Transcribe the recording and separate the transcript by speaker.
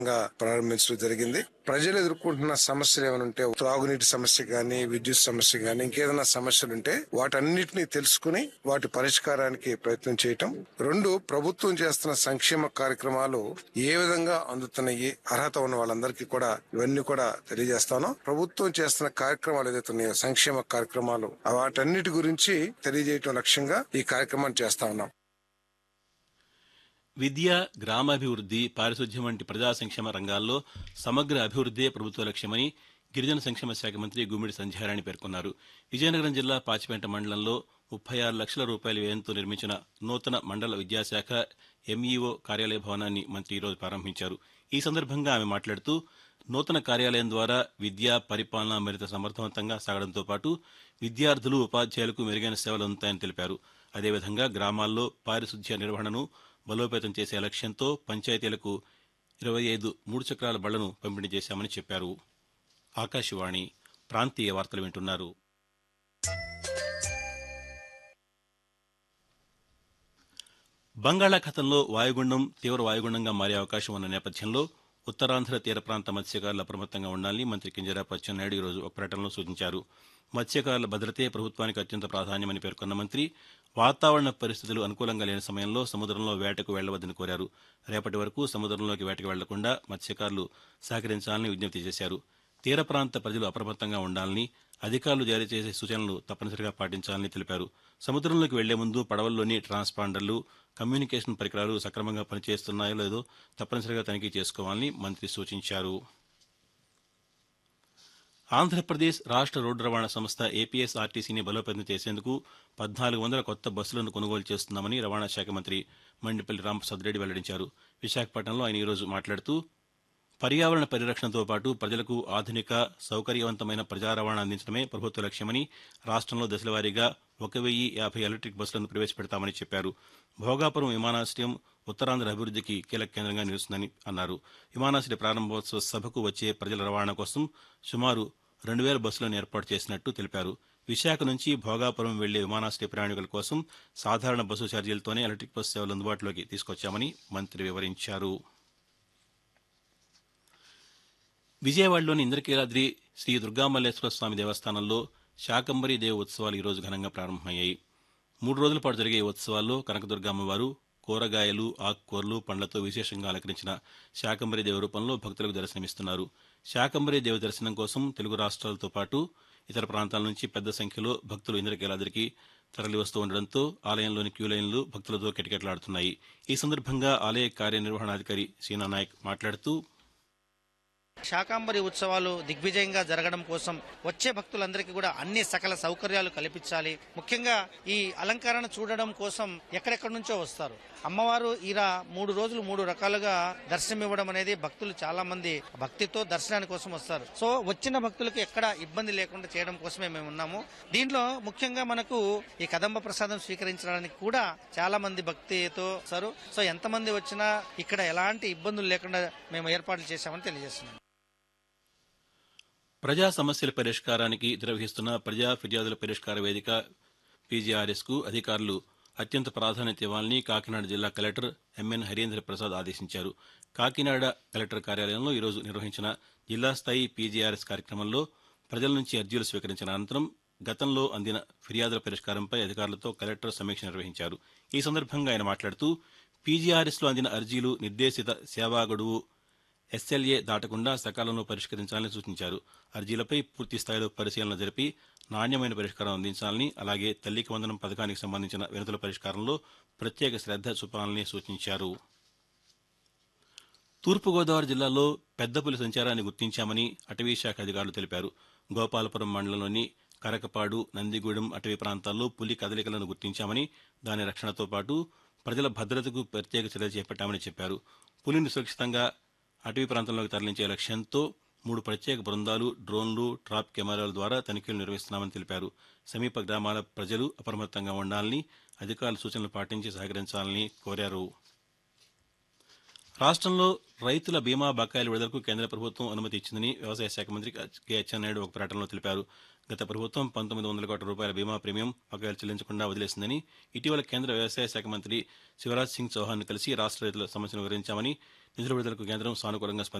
Speaker 1: గా ప్రారంభించడం జరిగింది ప్రజలు ఎదుర్కొంటున్న సమస్యలు ఏమైనా ఉంటే త్రాగునీటి సమస్య గాని విద్యుత్ సమస్య గాని ఇంకేదైనా సమస్యలు ఉంటే వాటన్నిటిని తెలుసుకుని వాటి పరిష్కారానికి ప్రయత్నం చేయటం రెండు ప్రభుత్వం చేస్తున్న సంక్షేమ కార్యక్రమాలు ఏ విధంగా అందుతున్నాయి అర్హత ఉన్న వాళ్ళందరికీ కూడా ఇవన్నీ కూడా తెలియజేస్తాను ప్రభుత్వం చేస్తున్న కార్యక్రమాలు ఏదైతే ఉన్నాయో సంక్షేమ కార్యక్రమాలు వాటన్నిటి గురించి తెలియజేయటం లక్ష్యంగా ఈ కార్యక్రమాన్ని చేస్తా ఉన్నాం
Speaker 2: విద్య గ్రామాభివృద్ది పారిశుద్ధ్యం వంటి ప్రజా సంక్షేమ రంగాల్లో సమగ్ర అభివృద్దే ప్రభుత్వ లక్ష్యమని గిరిజన సంక్షేమ శాఖ మంత్రి గుమ్మిడి సంధ్యారాణి పేర్కొన్నారు విజయనగరం జిల్లా పాచిపేట మండలంలో ముప్పై ఆరు లక్షల రూపాయల వ్యయంతో నిర్మించిన నూతన మండల విద్యాశాఖ ఎంఈఓ కార్యాలయ భవనాన్ని మంత్రి ఈరోజు ప్రారంభించారు ఈ సందర్భంగా ఆమె మాట్లాడుతూ నూతన కార్యాలయం ద్వారా విద్యా పరిపాలన మరింత సమర్థవంతంగా సాగడంతో పాటు విద్యార్థులు ఉపాధ్యాయులకు మెరుగైన సేవలు అందుతాయని తెలిపారు అదేవిధంగా గ్రామాల్లో పారిశుద్ధ్య నిర్వహణను బలోపేతం చేసే లక్ష్యంతో పంచాయతీలకు ఇరవై ఐదు మూడు చక్రాల బళ్లను పంపిణీ చేశామని చెప్పారు ఆకాశవాణి ప్రాంతీయ వార్తలు వింటున్నారు బంగాళాఖాతంలో వాయుగుండం తీవ్ర వాయుగుండంగా మారే అవకాశం ఉన్న నేపథ్యంలో ఉత్తరాంధ్ర తీర ప్రాంత మత్స్యకారులు అప్రమత్తంగా ఉండాలని మంత్రి కింజరాపు అచ్చెన్నాయుడు ఈరోజు ఒక ప్రకటనలో సూచించారు మత్స్యకారుల భద్రతే ప్రభుత్వానికి అత్యంత ప్రాధాన్యమని పేర్కొన్న మంత్రి వాతావరణ పరిస్థితులు అనుకూలంగా లేని సమయంలో సముద్రంలో వేటకు వెళ్లవద్దని కోరారు రేపటి వరకు సముద్రంలోకి వేటకు వెళ్లకుండా మత్స్యకారులు సహకరించాలని విజ్ఞప్తి చేశారు తీర ప్రాంత ప్రజలు అప్రమత్తంగా ఉండాలని అధికారులు జారీ చేసే సూచనలు తప్పనిసరిగా పాటించాలని తెలిపారు సముద్రంలోకి వెళ్లే ముందు పడవల్లోని ట్రాన్స్పాండర్లు కమ్యూనికేషన్ పరికరాలు సక్రమంగా పనిచేస్తున్నాయో లేదో తప్పనిసరిగా తనిఖీ చేసుకోవాలని మంత్రి సూచించారు ఆంధ్రప్రదేశ్ రాష్ట్ర రోడ్డు రవాణా సంస్థ ఏపీఎస్ఆర్టీసీని బలోపేతం చేసేందుకు పద్నాలుగు వందల కొత్త బస్సులను కొనుగోలు చేస్తున్నామని రవాణా శాఖ మంత్రి మండిపల్లి రాంప్రసాద్ రెడ్డి వెల్లడించారు విశాఖపట్నంలో ఆయన ఈరోజు మాట్లాడుతూ పర్యావరణ పరిరక్షణతో పాటు ప్రజలకు ఆధునిక సౌకర్యవంతమైన ప్రజా రవాణా అందించడమే ప్రభుత్వ లక్ష్యమని రాష్ట్రంలో దశలవారీగా ఒక వెయ్యి యాభై ఎలక్ట్రిక్ బస్సులను ప్రవేశపెడతామని చెప్పారు భోగాపురం విమానాశ్రయం ఉత్తరాంధ్ర అభివృద్ధికి కీలక కేంద్రంగా నిలుస్తుందని అన్నారు విమానాశ్రయ ప్రారంభోత్సవ సభకు వచ్చే ప్రజల రవాణా కోసం సుమారు రెండు వేల బస్సులను ఏర్పాటు చేసినట్టు తెలిపారు విశాఖ నుంచి భోగాపురం వెళ్లే విమానాశ్రయ ప్రయాణికుల కోసం సాధారణ బస్సు ఛార్జీలతోనే ఎలక్ట్రిక్ బస్సు సేవలు అందుబాటులోకి తీసుకొచ్చామని మంత్రి వివరించారు విజయవాడలోని ఇంద్రకీలాద్రి శ్రీ దుర్గామల్లేశ్వర స్వామి దేవస్థానంలో శాకంబరి దేవ ఉత్సవాలు ఈరోజు ఘనంగా ప్రారంభమయ్యాయి మూడు రోజుల పాటు జరిగే ఈ ఉత్సవాల్లో కనకదుర్గ అమ్మవారు కూరగాయలు ఆకుకూరలు పండ్లతో విశేషంగా అలంకరించిన శాకంబరి దేవ రూపంలో భక్తులకు దర్శనమిస్తున్నారు శాకంబరి దేవ దర్శనం కోసం తెలుగు రాష్ట్రాలతో పాటు ఇతర ప్రాంతాల నుంచి పెద్ద సంఖ్యలో భక్తులు ఇంద్రకీలాద్రికి తరలివస్తూ ఉండడంతో ఆలయంలోని క్యూ లైన్లు భక్తులతో కిటకిటలాడుతున్నాయి ఈ సందర్భంగా ఆలయ కార్యనిర్వహణాధికారి సీనా నాయక్ మాట్లాడుతూ
Speaker 3: శాకాంబరి ఉత్సవాలు దిగ్విజయంగా జరగడం కోసం వచ్చే భక్తులందరికీ కూడా అన్ని సకల సౌకర్యాలు కల్పించాలి ముఖ్యంగా ఈ అలంకరణ చూడడం కోసం ఎక్కడెక్కడి నుంచో వస్తారు అమ్మవారు ఇలా మూడు రోజులు మూడు రకాలుగా దర్శనం ఇవ్వడం అనేది భక్తులు చాలా మంది భక్తితో దర్శనానికి కోసం వస్తారు సో వచ్చిన భక్తులకు ఎక్కడ ఇబ్బంది లేకుండా చేయడం కోసమే మేము ఉన్నాము దీంట్లో ముఖ్యంగా మనకు ఈ కదంబ ప్రసాదం స్వీకరించడానికి కూడా చాలా మంది భక్తితో వస్తారు సో ఎంతమంది వచ్చినా ఇక్కడ ఎలాంటి ఇబ్బందులు లేకుండా మేము ఏర్పాట్లు చేశామని తెలియజేస్తున్నాం
Speaker 2: ప్రజా సమస్యల పరిష్కారానికి నిర్వహిస్తున్న ప్రజా ఫిర్యాదుల పరిష్కార వేదిక పీజీఆర్ఎస్కు అధికారులు అత్యంత ప్రాధాన్యత ఇవ్వాలని కాకినాడ జిల్లా కలెక్టర్ ఎంఎన్ హరీంద్ర ప్రసాద్ ఆదేశించారు కాకినాడ కలెక్టర్ కార్యాలయంలో ఈరోజు నిర్వహించిన జిల్లా స్థాయి పీజీఆర్ఎస్ కార్యక్రమంలో ప్రజల నుంచి అర్జీలు స్వీకరించిన అనంతరం గతంలో అందిన ఫిర్యాదుల పరిష్కారంపై అధికారులతో కలెక్టర్ సమీక్ష నిర్వహించారు ఈ సందర్భంగా ఆయన మాట్లాడుతూ పీజీఆర్ఎస్లో అందిన అర్జీలు నిర్దేశిత సేవా గడువు ఎస్ఎల్ఏ దాటకుండా సకాలంలో పరిష్కరించాలని సూచించారు అర్జీలపై పూర్తి స్థాయిలో పరిశీలన జరిపి నాణ్యమైన పరిష్కారం అందించాలని అలాగే తల్లికి వందనం పథకానికి సంబంధించిన వినతుల పరిష్కారంలో ప్రత్యేక శ్రద్ధ చూపాలని సూచించారు తూర్పుగోదావరి జిల్లాలో పెద్దపులి సంచారాన్ని గుర్తించామని అటవీ శాఖ అధికారులు తెలిపారు గోపాలపురం మండలంలోని కరకపాడు నందిగూడెం అటవీ ప్రాంతాల్లో పులి కదలికలను గుర్తించామని దాని రక్షణతో పాటు ప్రజల భద్రతకు ప్రత్యేక చర్యలు చేపట్టామని చెప్పారు పులిని సురక్షితంగా అటవీ ప్రాంతంలోకి తరలించే లక్ష్యంతో మూడు ప్రత్యేక బృందాలు డ్రోన్లు ట్రాప్ కెమెరాల ద్వారా తనిఖీలు నిర్వహిస్తున్నామని తెలిపారు సమీప గ్రామాల ప్రజలు అప్రమత్తంగా ఉండాలని అధికారుల సూచనలు పాటించి సహకరించాలని కోరారు రాష్ట్రంలో రైతుల బీమా బకాయిల విడుదలకు కేంద్ర ప్రభుత్వం అనుమతి ఇచ్చిందని వ్యవసాయ శాఖ మంత్రి కె అచ్చెన్నాయుడు ఒక ప్రకటనలో తెలిపారు గత ప్రభుత్వం పంతొమ్మిది వందల కోట్ల రూపాయల బీమా ప్రీమియం బకాయిలు చెల్లించకుండా వదిలేసిందని ఇటీవల కేంద్ర వ్యవసాయ శాఖ మంత్రి శివరాజ్ సింగ్ చౌహాన్ కలిసి రాష్ట్ర రైతుల సమస్యను వివరించామని నిధుల విడుదలకు కేంద్రం సానుకూలంగా స్పందించింది